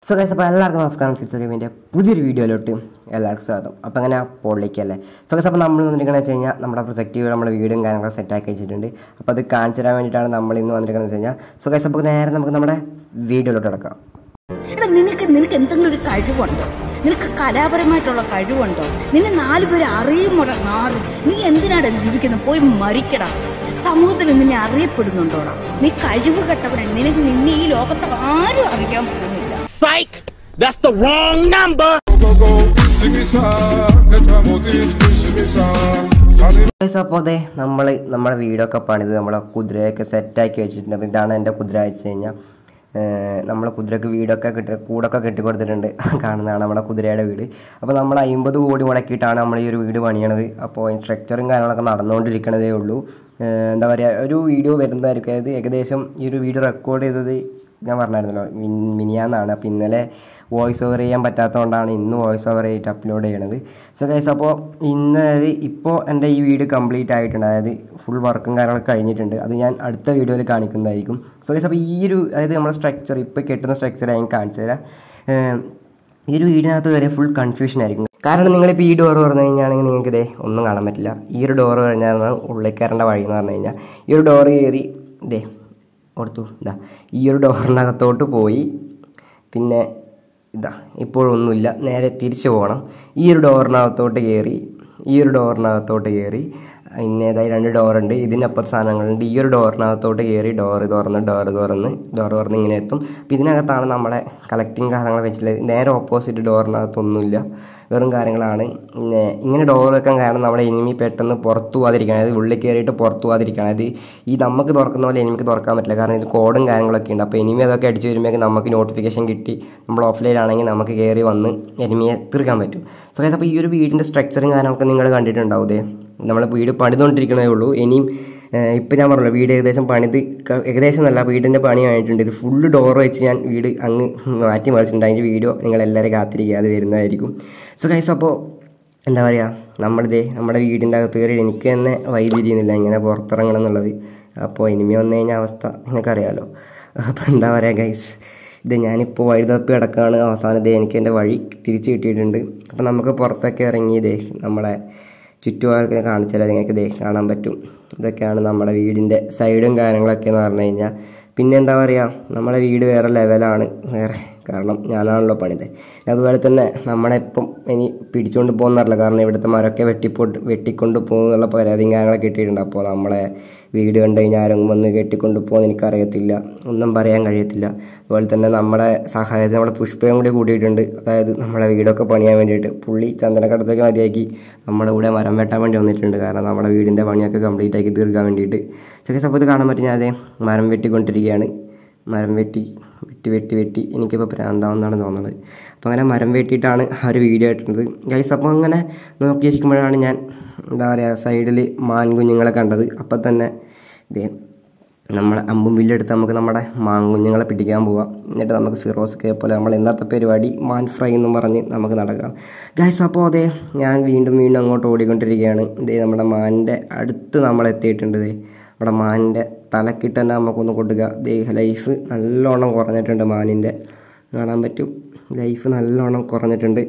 So guys അപ്പോൾ എല്ലാവർക്കും നമസ്കാരം സിക്സ് ഗെയിമിൻ്റെ പുതിയൊരു വീഡിയോയിലോട്ട് എല്ലാവർക്കും സ്വാഗതം അപ്പോൾ അങ്ങനെ പോളിലേക്കല്ലേ സോ ഗൈസ് അപ്പോൾ നമ്മൾ വന്നിരിക്കുന്നത് വെച്ച് കഴിഞ്ഞാൽ നമ്മുടെ പ്രൊജക്റ്റീവ് നമ്മുടെ വീടും കാര്യങ്ങളൊക്കെ സെറ്റാക്കി വെച്ചിട്ടുണ്ട് അപ്പോൾ അത് കാണിച്ചു തരാൻ വേണ്ടിയിട്ടാണ് നമ്മൾ ഇന്ന് വന്നിരിക്കുന്നത് വെച്ച് കഴിഞ്ഞാൽ സോ ഗൈസ് അപ്പോൾ നേരെ നമുക്ക് നമ്മുടെ വീഡിയോയിലോട്ട് കിടക്കാം എടാ നിനക്ക് നിനക്ക് എന്തെങ്കിലും ഒരു കഴിവുണ്ടോ നിനക്ക് കലാപരമായിട്ടുള്ള കഴിവുണ്ടോ നിന്നെ നാലു പേര് അറിയുമോട നാറി നീ എന്തിനാടാ ജീവിക്കുന്നത് പോയി മരിക്കടാ സമൂഹത്തിൽ നിന്നെ അറിയപ്പെടുന്നുണ്ടോടാ നീ കഴിവ് കെട്ടവനെ നിനക്ക് നിന്നെ ഈ ലോകത്ത് ആരും അറിയാൻ പോകുന്നില്ല Psych! That's the wrong number! go go Simisa, Ketamu dit Simisa, Tali guys അപ്പോൾ അതെ നമ്മൾ നമ്മുടെ വീടൊക്കെ പണിത് നമ്മളെ കുതിരയൊക്കെ സെറ്റാക്കി വെച്ചിട്ടുണ്ട് അപ്പോൾ ഇതാണ് എൻ്റെ കുതിര വെച്ച് കഴിഞ്ഞാൽ നമ്മൾ കുതിരക്ക് വീടൊക്കെ കെട്ടി കൂടൊക്കെ കെട്ടിക്കൊടുത്തിട്ടുണ്ട് കാണുന്നതാണ് നമ്മുടെ കുതിരയുടെ വീട് അപ്പോൾ നമ്മൾ അമ്പത് കോടി മുടക്കിയിട്ടാണ് നമ്മൾ ഈ ഒരു വീട് പണിയണത് അപ്പോൾ സ്ട്രക്ചറും കാര്യങ്ങളൊക്കെ നടന്നുകൊണ്ടിരിക്കണതേ ഉള്ളൂ ഏഹ് എന്താ പറയുക ഒരു വീഡിയോ വരുന്നതായിരിക്കും അതായത് ഏകദേശം ഈ ഒരു വീഡിയോ റെക്കോർഡ് ചെയ്തത് ഞാൻ പറഞ്ഞായിരുന്നല്ലോ മിൻ മിനിയാന്നാണ് അപ്പോൾ ഇന്നലെ വോയിസ് ഓവർ ചെയ്യാൻ പറ്റാത്തതുകൊണ്ടാണ് ഇന്ന് വോയിസ് ഓവർ ചെയ്തിട്ട് അപ്ലോഡ് ചെയ്യണത് സോ ഗൈസ് അപ്പോൾ ഇന്ന് അതായത് ഇപ്പോൾ എൻ്റെ ഈ വീഡിയോ കംപ്ലീറ്റ് ആയിട്ടുണ്ട് അതായത് ഫുൾ വർക്കും കാര്യങ്ങളൊക്കെ കഴിഞ്ഞിട്ടുണ്ട് അത് ഞാൻ അടുത്ത വീഡിയോയിൽ കാണിക്കുന്നതായിരിക്കും സോ ഗൈസ് അപ്പോൾ ഈ ഒരു അതായത് നമ്മുടെ സ്ട്രക്ചർ ഇപ്പോൾ കെട്ടുന്ന സ്ട്രക്ചർ ഞാൻ കാണിച്ചു തരാം ഏഹ് ഈ ഒരു വീടിനകത്ത് വരെ ഫുൾ കൺഫ്യൂഷൻ ആയിരിക്കും കാരണം നിങ്ങളിപ്പോൾ ഈ ഡോർ പറഞ്ഞു കഴിഞ്ഞാണെങ്കിൽ നിങ്ങൾക്ക് ഇതേ ഒന്നും കാണാൻ പറ്റില്ല ഈ ഒരു ഡോർ കഴിഞ്ഞാൽ ഉള്ളിൽ കയറേണ്ട വഴി എന്ന് പറഞ്ഞു കഴിഞ്ഞാൽ ഈ ഒരു ഡോർ കയറി ഇതേ കൊടുത്തു ഇതാ ഈ ഒരു ഡോറിനകത്തോട്ട് പോയി പിന്നെ ഇതാ ഇപ്പോഴൊന്നുമില്ല നേരെ തിരിച്ചു പോകണം ഈ ഒരു ഡോറിനകത്തോട്ട് കയറി ഈ ഒരു ഡോറിനകത്തോട്ട് കയറി ഇന്നേതായി രണ്ട് ഡോറുണ്ട് ഇതിനപ്പുറത്ത് സാധനങ്ങളുണ്ട് ഈ ഒരു ഡോറിനകത്തോട്ട് കയറി ഡോറ് തുറന്ന് ഡോറ് തുറന്ന് ഡോറ് തുറന്ന് ഇങ്ങനെ എത്തും അപ്പോൾ ഇതിനകത്താണ് നമ്മുടെ കളക്റ്റിംഗ് കാര്യങ്ങൾ വെച്ചിട്ടുള്ളത് നേരെ ഓപ്പോസിറ്റ് ഡോറിനകത്തൊന്നുമില്ല വെറും കാര്യങ്ങളാണ് പിന്നെ ഇങ്ങനെ ഡോർ വെക്കാൻ കാരണം നമ്മുടെ എനിമി പെട്ടെന്ന് പുറത്തു പോകാതിരിക്കണം അതായത് ഉള്ളിൽ കയറിയിട്ട് പുറത്തു പോകാതിരിക്കണം അതായത് ഈ നമുക്ക് തുറക്കുന്ന പോലെ എനിമിക്ക് തുറക്കാൻ പറ്റില്ല കാരണം ഇത് കോഡും കാര്യങ്ങളൊക്കെ ഉണ്ട് അപ്പോൾ എനിമി അതൊക്കെ അടിച്ച് വരുമ്പോഴേക്കും നമുക്ക് നോട്ടിഫിക്കേഷൻ കിട്ടി നമ്മൾ ഓഫ്ലൈനാണെങ്കിൽ നമുക്ക് കയറി വന്ന് എനിമിയെ തീർക്കാൻ പറ്റും സോ ഗൈസ് അപ്പോൾ ഈ ഒരു വീടിൻ്റെ സ്ട്രക്ചറും കാര്യങ്ങളൊക്കെ നിങ്ങൾ കണ്ടിട്ടുണ്ടാവും ഇതേ നമ്മൾ വീട് പണിതുകൊണ്ടിരിക്കണേ ഉള്ളൂ ഇനിയും ഇപ്പം ഞാൻ പറഞ്ഞല്ലോ വീട് ഏകദേശം പണിത് ക- ഏകദേശം നല്ല വീടിൻ്റെ പണി ആയിട്ടുണ്ട് ഇത് ഫുള്ള് ഡോർ വെച്ച് ഞാൻ വീട് അങ്ങ് മാറ്റി മറിച്ചിട്ടുണ്ട് അതിൻ്റെ വീഡിയോ നിങ്ങൾ എല്ലാവരും കാത്തിരിക്കുക അത് വരുന്നതായിരിക്കും സോ ഗൈസ് അപ്പോൾ എന്താ പറയുക നമ്മളിതേ നമ്മുടെ വീടിൻ്റെ അകത്ത് കയറി എനിക്ക് തന്നെ വഴി തിരിയുന്നില്ല ഇങ്ങനെ പുറത്തിറങ്ങണം എന്നുള്ളത് അപ്പോൾ ഇനിമി വന്നു കഴിഞ്ഞാൽ അവസ്ഥ നിങ്ങൾക്കറിയാലോ അപ്പോൾ എന്താ പറയുക ഗൈസ് ഇത് ഞാനിപ്പോൾ വഴി തപ്പി കിടക്കുകയാണ് അവസാനം ഇതേ എനിക്ക് എൻ്റെ വഴി തിരിച്ച് കിട്ടിയിട്ടുണ്ട് അപ്പോൾ നമുക്ക് പുറത്തൊക്കെ ഇറങ്ങി ഇതേ നമ്മളെ ചുറ്റുപാടൊക്കെ കാണിച്ചാൽ നിങ്ങൾക്ക് ഇതേ കാണാൻ പറ്റും ഇതൊക്കെയാണ് നമ്മുടെ വീടിൻ്റെ സൈഡും കാര്യങ്ങളൊക്കെ എന്ന് പറഞ്ഞു കഴിഞ്ഞാൽ പിന്നെ എന്താ പറയുക നമ്മുടെ വീട് വേറെ ലെവലാണ് വേറെ കാരണം ഞാനാണല്ലോ പണിത് അതുപോലെ തന്നെ നമ്മളെ ഇപ്പം ഇനി പിടിച്ചുകൊണ്ട് പോകുന്നറില്ല കാരണം ഇവിടുത്തെ മരമൊക്കെ വെട്ടിപ്പോട്ട് വെട്ടിക്കൊണ്ട് പോകുന്നുള്ള പരാതിയും കാര്യങ്ങളൊക്കെ കിട്ടിയിട്ടുണ്ട് അപ്പോൾ നമ്മളെ വീട് കണ്ടു കഴിഞ്ഞാൽ ആരും വന്ന് കെട്ടിക്കൊണ്ട് പോകുമെന്ന് എനിക്കറിയത്തില്ല ഒന്നും പറയാൻ കഴിയത്തില്ല അതുപോലെ തന്നെ നമ്മുടെ സഹായത്തിന് നമ്മുടെ പുഷ്പയും കൂടി കൂട്ടിയിട്ടുണ്ട് അതായത് നമ്മുടെ വീടൊക്കെ പണിയാൻ വേണ്ടിയിട്ട് പുള്ളി ചന്ദനക്കടത്തൊക്കെ മതിയാക്കി നമ്മുടെ കൂടെ മരം വെട്ടാൻ വേണ്ടി വന്നിട്ടുണ്ട് കാരണം നമ്മുടെ വീടിൻ്റെ പണിയൊക്കെ കംപ്ലീറ്റ് ആക്കി തീർക്കാൻ വേണ്ടിയിട്ട് ചെറിയ സമയത്ത് കാണാൻ പറ്റും ഞാൻ അതേ മരം വെട്ടിക്കൊണ്ടിരിക്കുകയാണ് മരം വെട്ടി വെട്ടി വെട്ടി വെട്ടി എനിക്കിപ്പോൾ പ്രാന്താവുന്നതാണ് തോന്നുന്നത് അപ്പോൾ അങ്ങനെ മരം വെട്ടിയിട്ടാണ് ആ ഒരു വീഡിയോ ഇട്ടിരുന്നത് ഗൈസ് അപ്പോൾ അങ്ങനെ നോക്കിയിരിക്കുമ്പോഴാണ് ഞാൻ എന്താ പറയുക സൈഡിൽ മാൻ കുഞ്ഞുങ്ങളെ കണ്ടത് അപ്പം തന്നെ ഇതേ നമ്മളെ അമ്പും വില്ലെടുത്ത് നമുക്ക് നമ്മുടെ മാങ്കുഞ്ഞുങ്ങളെ പിടിക്കാൻ പോവാം എന്നിട്ട് നമുക്ക് ഫിറോസ് കെ പോലെ നമ്മൾ ഇന്നത്തെ പരിപാടി മാൻ ഫ്രൈ എന്നും പറഞ്ഞ് നമുക്ക് നടക്കാം ഗൈസ് അപ്പോൾ അതെ ഞാൻ വീണ്ടും വീണ്ടും അങ്ങോട്ട് ഓടിക്കൊണ്ടിരിക്കുകയാണ് ഇതേ നമ്മുടെ മാനിൻ്റെ അടുത്ത് നമ്മൾ എത്തിയിട്ടുണ്ട് ദേ നമ്മുടെ മാനിൻ്റെ തലക്കിട്ട് തന്നെ നമുക്കൊന്ന് കൊടുക്കുക ദേ ലൈഫ് നല്ലോണം കുറഞ്ഞിട്ടുണ്ട് മാനിൻ്റെ കാണാൻ പറ്റും ലൈഫ് നല്ലോണം കുറഞ്ഞിട്ടുണ്ട്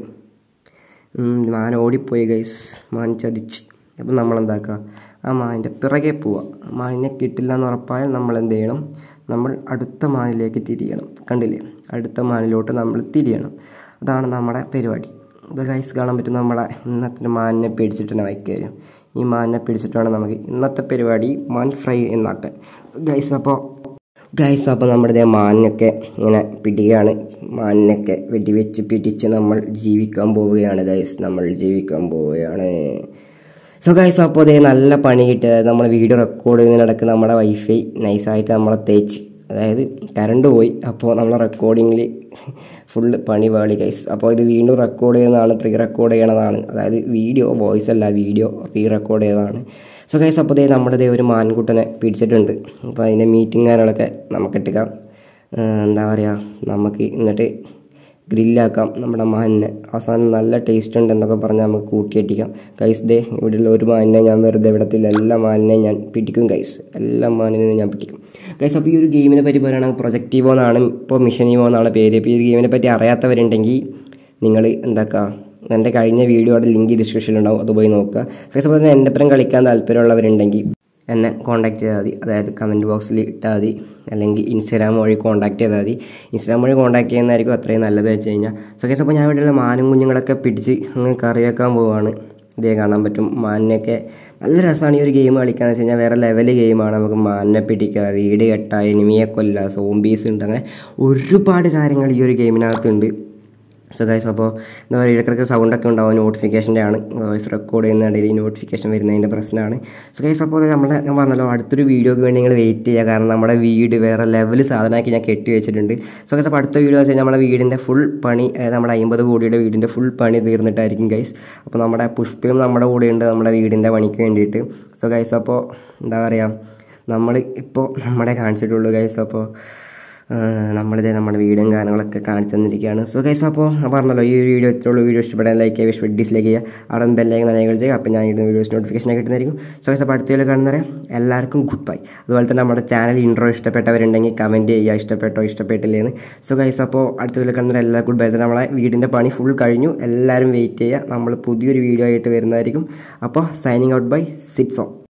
ഉം, മാൻ ഓടിപ്പോയി ഗൈസ് മാൻ ചതിച്ച് അപ്പം നമ്മളെന്താക്കുക ആ മാനിൻ്റെ പിറകെ പോവുക മാനിനെ കിട്ടില്ല എന്ന് ഉറപ്പായാൽ നമ്മൾ എന്ത് ചെയ്യണം നമ്മൾ അടുത്ത മാനിലേക്ക് തിരിയണം കണ്ടില്ലേ അടുത്ത മാനിലോട്ട് നമ്മൾ തിരിയണം അതാണ് നമ്മുടെ പരിപാടി ഇത് ഗൈസ് കാണാൻ പറ്റും നമ്മളെ ഇന്നത്തെ മാനിനെ പിടിച്ചിട്ട് തന്നെ വയ്ക്കുക ഈ മാനിനെ പിടിച്ചിട്ട് വേണം നമുക്ക് ഇന്നത്തെ പരിപാടി മാൻ ഫ്രൈ എന്നാക്കാൻ ഗൈസ് അപ്പോൾ ഗൈസ് അപ്പോൾ നമ്മുടെ ഇതേ മാനിനൊക്കെ ഇങ്ങനെ പിടിയാണ് മാനിനൊക്കെ വെടിവെച്ച് പിടിച്ച് നമ്മൾ ജീവിക്കാൻ പോവുകയാണ് ഗൈസ് നമ്മൾ ജീവിക്കാൻ പോവുകയാണ് സോ ഗൈസ് അപ്പോൾ അതേ നല്ല പണി കിട്ടിയ നമ്മൾ വീഡിയോ റെക്കോർഡ് ചെയ്യുന്നതിനിടയ്ക്ക് നമ്മുടെ വൈഫൈ നൈസായിട്ട് നമ്മളെ തേച്ച് അതായത് കറണ്ട് പോയി അപ്പോൾ നമ്മളെ റെക്കോർഡിങ്ങിൽ ഫുള്ള് പണി പാളി ഗൈസ് അപ്പോൾ ഇത് വീണ്ടും റെക്കോർഡ് ചെയ്യുന്നതാണ് പ്രീ റെക്കോർഡ് ചെയ്യണതാണ് അതായത് വീഡിയോ വോയിസ് അല്ല വീഡിയോ പ്രീ റെക്കോർഡ് ചെയ്തതാണ് സോ ഗൈസ് അപ്പോൾ ദേ നമ്മുടെ ദേ ഒരു മാൻകുട്ടനെ പിടിച്ചിട്ടുണ്ട് അപ്പോൾ അതിൻ്റെ മീറ്റിംഗ് കാര്യങ്ങളൊക്കെ നമുക്ക് എടുക്കാം ഏഹ് എന്താ പറയുക നമുക്ക് എന്നിട്ട് ഗ്രില്ലാക്കാം നമ്മുടെ മാനിനെ അവസാനം നല്ല ടേസ്റ്റ് ഉണ്ട് എന്നൊക്കെ പറഞ്ഞാൽ നമുക്ക് കൂട്ടിയടിക്കാം കൈസ് ദേ ഇവിടെയുള്ള ഒരു മാനിനെ ഞാൻ വെറുതെ വിടത്തില്ല എല്ലാ മാനിനെയും ഞാൻ പിടിക്കും കൈസ് എല്ലാ മാനിനെയും ഞാൻ പിടിക്കും കൈസ് അപ്പോൾ ഈ ഒരു ഗെയിമിനെ പറ്റി പറയുകയാണെങ്കിൽ പ്രൊജക്റ്റീവോ എന്നാണ് ഇപ്പോൾ മിഷനീവോ എന്നാണ് പേര് ഇപ്പോൾ ഈ ഒരു ഗെയിമിനെ പറ്റി അറിയാത്തവരുണ്ടെങ്കിൽ നിങ്ങൾ എന്താക്കുക എൻ്റെ കഴിഞ്ഞ വീഡിയോയുടെ ലിങ്ക് ഡിസ്ക്രിപ്ഷനിൽ ഉണ്ടാവും അത് പോയി നോക്കുക കൈസ് അപ്പോൾ എൻ്റെ ഒപ്പം കളിക്കാൻ താല്പര്യമുള്ളവരുണ്ടെങ്കിൽ എന്നെ കോൺടാക്ട് ചെയ്താൽ മതി അതായത് കമൻറ്റ് ബോക്സിൽ ഇട്ടാൽ മതി അല്ലെങ്കിൽ ഇൻസ്റ്റാഗ്രാം വഴി കോൺടാക്ട് ചെയ്താൽ മതി ഇൻസ്റ്റാഗ്രാം വഴി കോൺടാക്ട് ചെയ്യുന്നതായിരിക്കും അത്രയും നല്ലത് വെച്ച് കഴിഞ്ഞാൽ സോ കേസ് അപ്പോൾ ഞാൻ ഇവിടെയുള്ള മാനും കുഞ്ഞുങ്ങളൊക്കെ പിടിച്ച് അങ്ങ് കറി വെക്കാൻ പോവുകയാണ് ഇതേ കാണാൻ പറ്റും മാനിനെയൊക്കെ നല്ല രസമാണ് ഈ ഒരു ഗെയിം കളിക്കാന്ന് വെച്ച് കഴിഞ്ഞാൽ വേറെ ലെവൽ ഗെയിമാണ് നമുക്ക് മാനിനെ പിടിക്കുക വീട് കെട്ടുക എനിമിയെ കൊല്ലുക സോംബീസ് ഉണ്ട് അങ്ങനെ ഒരുപാട് കാര്യങ്ങൾ ഈ ഒരു ഗെയിമിനകത്തുണ്ട് സോ ഗൈസ് അപ്പോൾ എന്താ പറയുക ഇടയ്ക്കിടയ്ക്ക് സൗണ്ടൊക്കെ ഉണ്ടാവും നോട്ടിഫിക്കേഷൻ്റെ ആണ് വോയിസ് റെക്കോർഡ് ചെയ്യുന്നതിനിടയിൽ നോട്ടിഫിക്കേഷൻ വരുന്നതിൻ്റെ പ്രശ്നമാണ് സോ ഗൈസ് അപ്പോൾ നമ്മുടെ ഞാൻ പറഞ്ഞല്ലോ അടുത്തൊരു വീഡിയോക്ക് വേണ്ടി നിങ്ങൾ വെയിറ്റ് ചെയ്യുക കാരണം നമ്മുടെ വീട് വേറെ ലെവൽ സാധനമാക്കി ഞാൻ കെട്ടി വെച്ചിട്ടുണ്ട് സോ ഗൈസ് അപ്പോൾ അടുത്ത വീഡിയോ എന്ന് വെച്ചാൽ നമ്മുടെ വീടിൻ്റെ ഫുൾ പണി അതായത് നമ്മുടെ അമ്പത് കോടിയുടെ വീടിൻ്റെ ഫുൾ പണി തീർന്നിട്ടായിരിക്കും ഗൈസ് അപ്പോൾ നമ്മുടെ പുഷ്പയും നമ്മുടെ കൂടെയുണ്ട് നമ്മുടെ വീടിൻ്റെ പണിക്ക് വേണ്ടിയിട്ട് സോ ഗൈസ് അപ്പോൾ എന്താ പറയുക നമ്മൾ ഇപ്പോൾ നമ്മളെ കാണിച്ചിട്ടുള്ളൂ ഗൈസ് അപ്പോൾ നമ്മളിത് നമ്മുടെ വീഡിയോയും കാര്യങ്ങളൊക്കെ കാണിച്ചു തന്നിരിക്കുകയാണ് സോ ഗൈസ് അപ്പോൾ ഞാൻ പറഞ്ഞല്ലോ ഈ ഒരു വീഡിയോ ഇത്രയുള്ള വീഡിയോ ഇഷ്ടപ്പെടാൻ ലൈക്ക് ചെയ്യുക ഇഷ്ടപ്പെട്ട് ഡിസ്ലൈക്ക് ചെയ്യുക അവിടെ ബെല്ലൈക്ക് നനകൾ ചെയ്യുക അപ്പോൾ ഞാൻ ഇടുന്ന വീഡിയോസ് നോട്ടിഫിക്കേഷൻ കിട്ടുന്നതായിരിക്കും സോ ഗൈസ് അപ്പോൾ അടുത്ത കാണുന്നവരെ എല്ലാവർക്കും ഗുഡ് ബൈ അതുപോലെ തന്നെ നമ്മുടെ ചാനൽ ഇൻട്രോ ഇഷ്ടപ്പെട്ടവരുണ്ടെങ്കിൽ കമൻറ്റ് ചെയ്യുക ഇഷ്ടപ്പെട്ടോ ഇഷ്ടപ്പെട്ടില്ലേന്ന് സോ ഗൈസ് അപ്പോൾ അടുത്ത വീഡിയോ കാണുന്നവരെ എല്ലാവർക്കും ഗുഡ് ബൈ തന്നെ നമ്മളെ വീടിൻ്റെ പണി ഫുൾ കഴിഞ്ഞു എല്ലാവരും വെയിറ്റ് ചെയ്യുക നമ്മൾ പുതിയൊരു വീഡിയോ ആയിട്ട് വരുന്നതായിരിക്കും അപ്പോൾ സൈനിങ് ഔട്ട് ബൈ സിറ്റ്സോ